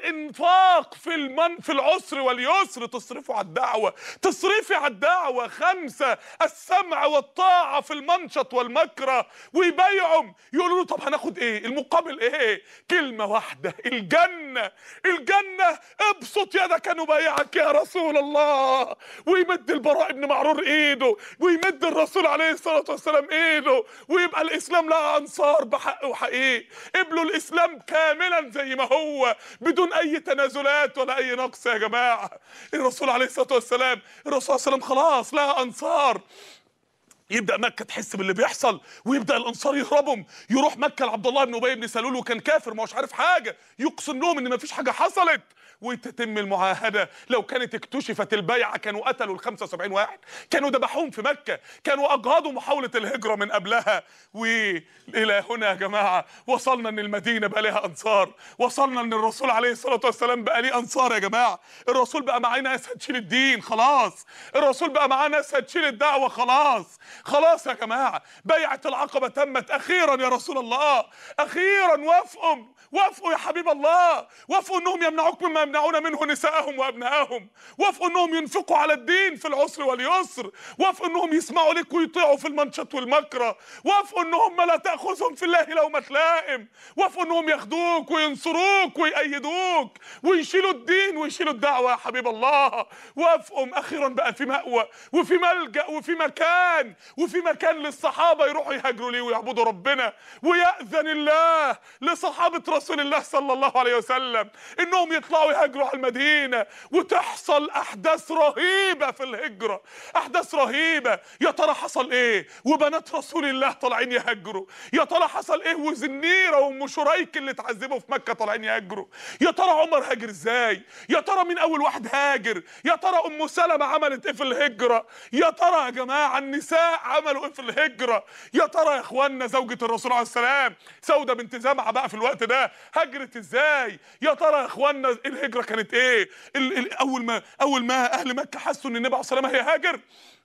الانفاق في المن في العسر واليسر تصرفوا على الدعوه تصرفي على الدعوه خمسه السمع والطاعه في المنشط والمكره ويبايعهم يقولوا له طب هناخد ايه المقابل ايه كلمه واحده الجنه الجنه ابسط يدك نبايعك يا رسول الله ويمد البراء بن معرور ايده ويمد الرسول عليه الصلاه والسلام ايده ويبقى الاسلام لها انصار بحق وحقيقي قبلوا الاسلام كاملا زي ما هو بدون اي تنازلات ولا اي نقص يا جماعه الرسول عليه الصلاه والسلام الرسول صلى الله عليه وسلم خلاص لها انصار يبدا مكه تحس باللي بيحصل ويبدا الانصار يهربهم يروح مكه لعبد الله بن ابي بن سلول وكان كافر ما هوش عارف حاجه يقسم لهم ان ما فيش حاجه حصلت وتتم المعاهده لو كانت اكتشفت البيعه كانوا قتلوا ال 75 واحد كانوا ذبحوهم في مكه كانوا اجهضوا محاوله الهجره من قبلها والى هنا يا جماعه وصلنا ان المدينه بقى لها انصار وصلنا ان الرسول عليه الصلاه والسلام بقى ليه انصار يا جماعه الرسول بقى معاه ناس هتشيل الدين خلاص الرسول بقى معاه ناس هتشيل الدعوه خلاص خلاص يا جماعه بيعه العقبه تمت اخيرا يا رسول الله اخيرا وافقوا وافقوا يا حبيب الله وافقوا انهم يمنعوك مما يمنعون منه نساءهم وابنائهم وافقوا انهم ينفقوا على الدين في العسر واليسر وافقوا انهم يسمعوا لك ويطيعوا في المنشط والمكره وافقوا انهم لا تاخذهم في الله لومه لائم وافقوا انهم ياخدوك وينصروك ويأيدوك ويشيلوا الدين ويشيلوا الدعوه يا حبيب الله وافقوا اخيرا بقى في مأوى وفي ملجأ وفي مكان وفي مكان للصحابه يروحوا يهاجروا ليه ويعبدوا ربنا ويأذن الله لصحابه رسول الله صلى الله عليه وسلم انهم يطلعوا يهاجروا على المدينه وتحصل احداث رهيبه في الهجره احداث رهيبه يا ترى حصل ايه وبنات رسول الله طالعين يهاجروا يا ترى حصل ايه وزنيره وام شريك اللي اتعذبوا في مكه طالعين يهاجروا يا ترى عمر هاجر ازاي يا ترى مين اول واحد هاجر يا ترى ام سلمة عملت ايه في الهجره يا ترى يا جماعه النساء عملوا ايه في الهجره يا ترى يا اخوانا زوجة الرسول عليه السلام سودة بنت زمعة بقى في الوقت ده هجرت ازاي يا ترى يا اخوانا الهجره كانت ايه ال ال اول ما اول ما اهل مكه حسوا ان النبي عليه الصلاه والسلام هيهاجر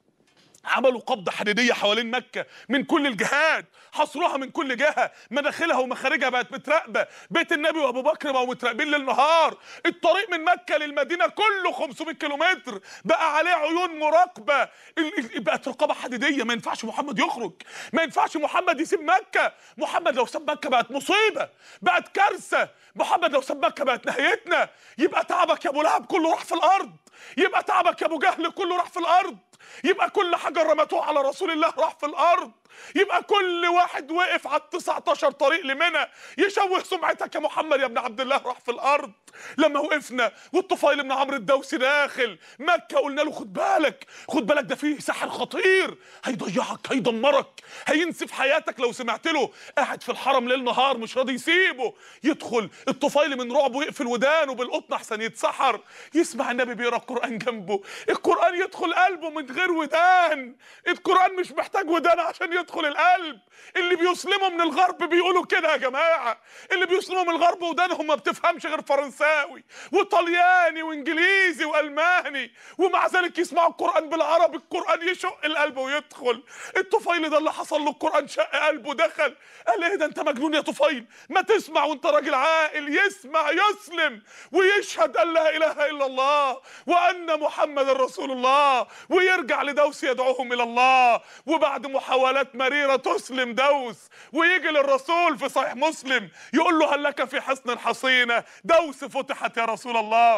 عملوا قبضة حديدية حوالين مكة من كل الجهات حصروها من كل جهة مداخلها ومخارجها بقت متراقبة بيت النبي وابو بكر بقوا متراقبين ليل نهار الطريق من مكة للمدينة كله 500 كيلومتر بقى عليه عيون مراقبة ال- ال- بقت رقابة حديدية ما ينفعش محمد يخرج ما ينفعش محمد يسيب مكة محمد لو ساب مكة بقت مصيبة بقت كارثة محمد لو ساب مكة بقت نهايتنا يبقى تعبك يا ابو لهب كله راح في الارض يبقى تعبك يا ابو جهل كله راح في الارض يبقى كل حجر رمتوه على رسول الله راح في الارض يبقى كل واحد وقف على ال 19 طريق لمنى يشوه سمعتك يا محمد يا ابن عبد الله راح في الارض لما وقفنا والطفيل بن عمرو الدوسي داخل مكه قلنا له خد بالك خد بالك ده فيه ساحر خطير هيضيعك هيدمرك هينسف حياتك لو سمعت له قاعد في الحرم ليل نهار مش راضي يسيبه يدخل الطفيل من رعبه يقفل ودانه بالقطن احسن يتسحر يسمع النبي بيقرا القران جنبه القران يدخل قلبه من غير ودان القران مش محتاج ودان عشان يدخل القلب اللي بيسلموا من الغرب بيقولوا كده يا جماعه اللي بيسلموا من الغرب ودانهم ما بتفهمش غير فرنساوي وطلياني وانجليزي والماني ومع ذلك يسمعوا القران بالعربي القران يشق القلب ويدخل الطفيل ده اللي حصل له القران شق قلبه دخل قال ايه ده انت مجنون يا طفيل ما تسمع وانت راجل عاقل يسمع يسلم ويشهد ان لا اله الا الله وان محمد رسول الله ويرجع لدوس يدعوهم الى الله وبعد محاولات مريره تسلم دوس ويجي للرسول في صحيح مسلم يقول له هل لك في حصن حصينه دوس فتحت يا رسول الله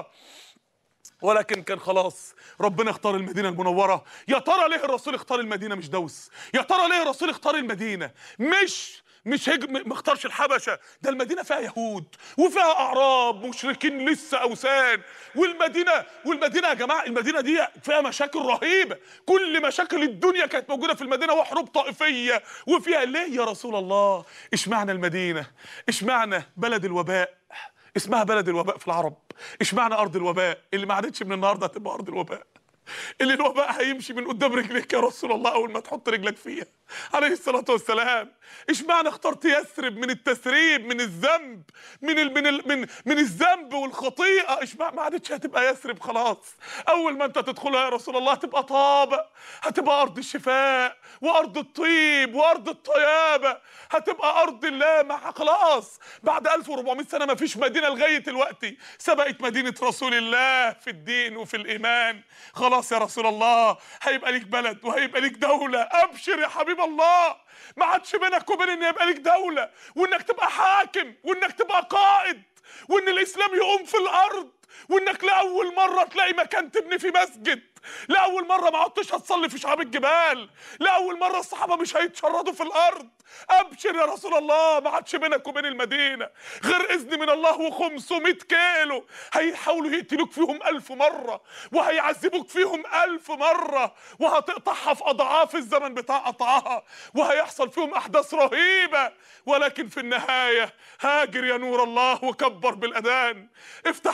ولكن كان خلاص ربنا اختار المدينه المنوره يا ترى ليه الرسول اختار المدينه مش دوس يا ترى ليه الرسول اختار المدينه مش مش هج... ما اختارش الحبشه ده المدينه فيها يهود وفيها اعراب مشركين لسه اوثان والمدينه والمدينه يا جماعه المدينه دي فيها مشاكل رهيبه كل مشاكل الدنيا كانت موجوده في المدينه وحروب طائفيه وفيها ليه يا رسول الله اشمعنى المدينه اشمعنى بلد الوباء اسمها بلد الوباء في العرب اشمعنى ارض الوباء اللي ما عادتش من النهارده هتبقى ارض الوباء اللي الوباء هيمشي من قدام رجليك يا رسول الله اول ما تحط رجلك فيها عليه الصلاه والسلام اشمعنى اخترت يثرب من التسريب من الذنب من ال من ال من من الذنب والخطيئه اشمعنى ما عادتش هتبقى يثرب خلاص اول ما انت تدخلها يا رسول الله هتبقى طابه هتبقى ارض الشفاء وارض الطيب وارض الطيابه هتبقى ارض الله مع خلاص بعد 1400 سنه ما فيش مدينه لغايه دلوقتي سبقت مدينه رسول الله في الدين وفي الايمان خلاص يا رسول الله هيبقى ليك بلد وهيبقى ليك دوله ابشر يا حبيب الله ما عادش بينك وبين ان يبقى ليك دوله وانك تبقى حاكم وانك تبقى قائد وان الاسلام يقوم في الارض وانك لاول مره تلاقي مكان تبني فيه مسجد لاول مره ما عدتش هتصلي في شعاب الجبال لاول مره الصحابه مش هيتشردوا في الارض ابشر يا رسول الله ما عادش بينك وبين المدينه غير اذن من الله و500 كيلو هيحاولوا يقتلوك فيهم ألف مره وهيعذبوك فيهم ألف مره وهتقطعها في اضعاف الزمن بتاع قطعها وهيحصل فيهم احداث رهيبه ولكن في النهايه هاجر يا نور الله وكبر بالاذان افتح نيران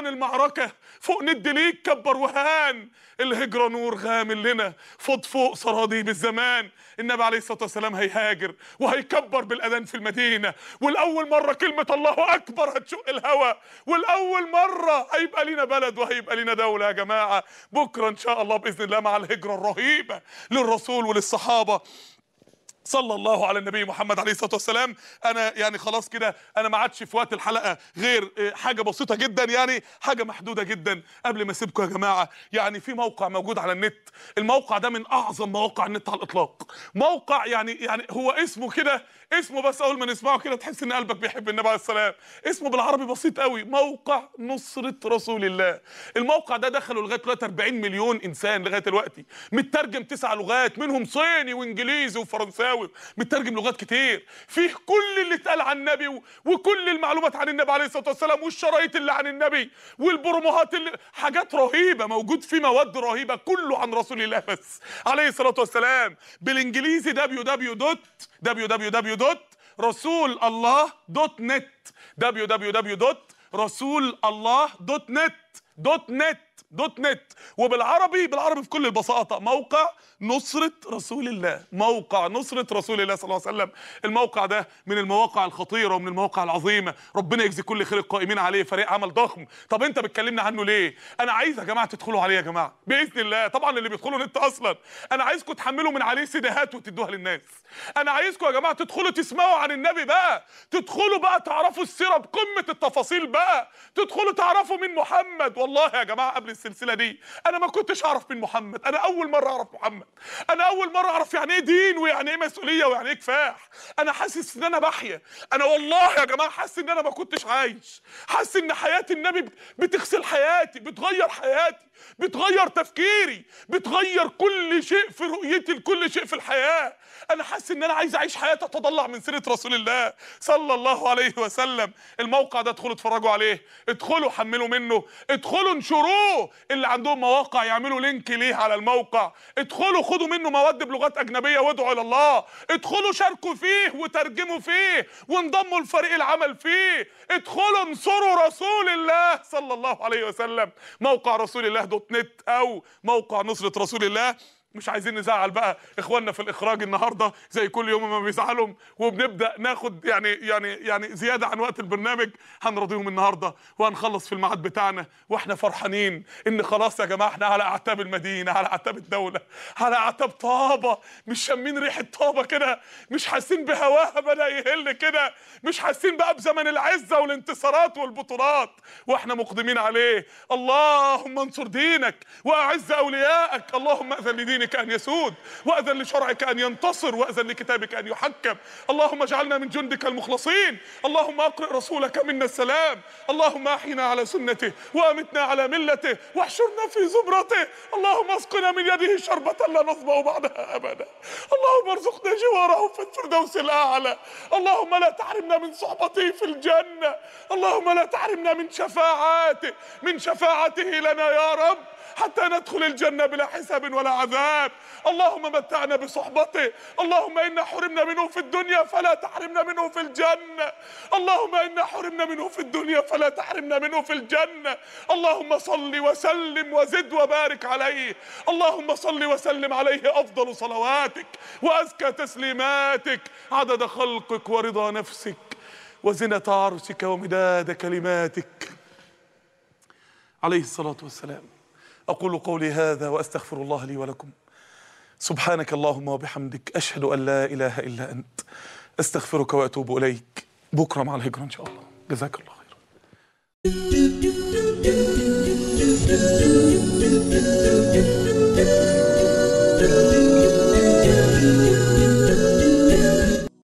اعلن المعركه فوق ند ليك كبر وهان الهجره نور غامل لنا فوق فوق صراديب الزمان النبي عليه الصلاه والسلام هيهاجر وهيكبر بالاذان في المدينه والاول مره كلمه الله اكبر هتشق الهوى والاول مره هيبقى لنا بلد وهيبقى لنا دوله يا جماعه بكره ان شاء الله باذن الله مع الهجره الرهيبه للرسول وللصحابه صلى الله على النبي محمد عليه الصلاه والسلام انا يعني خلاص كده انا ما عادش في وقت الحلقه غير آه، حاجه بسيطه جدا يعني حاجه محدوده جدا قبل ما اسيبكم يا جماعه يعني في موقع موجود على النت الموقع ده من اعظم مواقع النت على الاطلاق موقع يعني يعني هو اسمه كده اسمه بس اول ما نسمعه كده تحس ان قلبك بيحب النبي عليه السلام اسمه بالعربي بسيط قوي موقع نصره رسول الله الموقع ده دخلوا لغايه دلوقتي 40 مليون انسان لغايه دلوقتي مترجم تسع لغات منهم صيني وانجليزي وفرنساوي مترجم لغات كتير فيه كل اللي اتقال عن النبي و- وكل المعلومات عن النبي عليه الصلاه والسلام والشرايط اللي عن النبي والبروموهات اللي حاجات رهيبه موجود فيه مواد رهيبه كله عن رسول الله بس عليه الصلاه والسلام بالانجليزي www www رسول الله دوت نت www الله دوت نت دوت نت دوت نت وبالعربي بالعربي في كل البساطه موقع نصرة رسول الله موقع نصرة رسول الله صلى الله عليه وسلم الموقع ده من المواقع الخطيرة ومن المواقع العظيمة ربنا يجزي كل خير القائمين عليه فريق عمل ضخم طب انت بتكلمنا عنه ليه انا عايز يا جماعة تدخلوا عليه يا جماعة بإذن الله طبعا اللي بيدخلوا نت اصلا انا عايزكم تحملوا من عليه سيديهات وتدوها للناس انا عايزكم يا جماعة تدخلوا تسمعوا عن النبي بقى تدخلوا بقى تعرفوا السيرة بقمة التفاصيل بقى تدخلوا تعرفوا مين محمد والله يا جماعة قبل السلسلة دي انا ما كنتش اعرف مين محمد انا اول مرة اعرف محمد انا اول مرة اعرف يعني ايه دين ويعني ايه مسؤولية ويعني ايه كفاح انا حاسس ان انا بحيا انا والله يا جماعة حاسس ان انا ما كنتش عايش حاسس ان حياة النبي بتغسل حياتي بتغير حياتي بتغير تفكيري بتغير كل شيء في رؤيتي لكل شيء في الحياة انا حاسس ان انا عايز اعيش حياة اتطلع من سيرة رسول الله صلى الله عليه وسلم الموقع ده ادخلوا اتفرجوا عليه ادخلوا حملوا منه ادخلوا انشروه اللي عندهم مواقع يعملوا لينك ليه على الموقع ادخلوا خدوا منه مواد بلغات اجنبية وادعوا الى الله ادخلوا شاركوا فيه وترجموا فيه وانضموا لفريق العمل فيه ادخلوا انصروا رسول الله صلى الله عليه وسلم موقع رسول الله دوت نت او موقع نصرة رسول الله مش عايزين نزعل بقى اخواننا في الاخراج النهارده زي كل يوم ما بيزعلوا وبنبدا ناخد يعني يعني يعني زياده عن وقت البرنامج هنرضيهم النهارده وهنخلص في الميعاد بتاعنا واحنا فرحانين ان خلاص يا جماعه احنا على اعتاب المدينه على اعتاب الدوله على اعتاب طابه مش شامين ريحه طابه كده مش حاسين بهواها بدا يهل كده مش حاسين بقى بزمن العزه والانتصارات والبطولات واحنا مقدمين عليه اللهم انصر دينك واعز اوليائك اللهم اذن لدينك ان يسود واذن لشرعك ان ينتصر واذن لكتابك ان يحكم اللهم اجعلنا من جندك المخلصين اللهم اقرئ رسولك منا السلام اللهم احينا على سنته وامتنا على ملته واحشرنا في زمرته اللهم اسقنا من يده شربة لا نظمأ بعدها ابدا اللهم ارزقنا جواره في الفردوس الاعلى اللهم لا تحرمنا من صحبته في الجنة اللهم لا تحرمنا من شفاعاته من شفاعته لنا يا رب حتى ندخل الجنة بلا حساب ولا عذاب اللهم متعنا بصحبته اللهم إنا حرمنا منه في الدنيا فلا تحرمنا منه في الجنة اللهم إنا حرمنا منه في الدنيا فلا تحرمنا منه في الجنة اللهم صل وسلم وزد وبارك عليه اللهم صل وسلم عليه أفضل صلواتك وأزكى تسليماتك عدد خلقك ورضا نفسك وزنة عرشك ومداد كلماتك عليه الصلاة والسلام أقول قولي هذا وأستغفر الله لي ولكم سبحانك اللهم وبحمدك أشهد أن لا إله إلا أنت أستغفرك وأتوب إليك بكرة مع الهجرة إن شاء الله جزاك الله